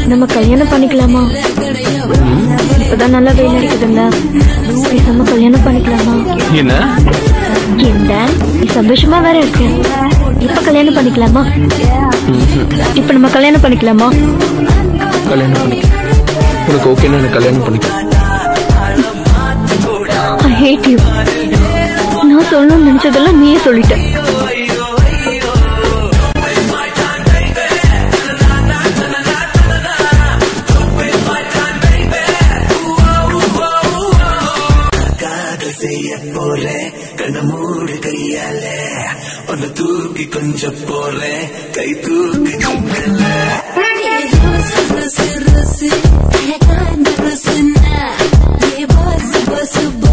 நம்ம கல்யாணம் பண்ணிக்கலாமா இப்பதான் நல்லா வெயில் அடிக்குதுல்ல பேசாம கல்யாணம் பண்ணிக்கலாமா என்ன என்ன நீ சந்தோஷமா வேற இருக்க இப்ப கல்யாணம் பண்ணிக்கலாமா இப்ப நம்ம கல்யாணம் பண்ணிக்கலாமா கல்யாணம் பண்ணிக்க உனக்கு ஓகேன்னு எனக்கு கல்யாணம் பண்ணிக்க ஐ ஹேட் யூ நான் சொல்லணும்னு நினைச்சதெல்லாம் நீயே சொல்லிட்ட காதல் செய்ய போறேன் கண்ண மூடு கையால உன்னை தூக்கி கொஞ்சம் போறேன் கை தூக்கி கொஞ்சல Rus, Rus, Rus, Rus, Rus, Rus, Rus, Rus, Rus, Rus, Rus, Rus,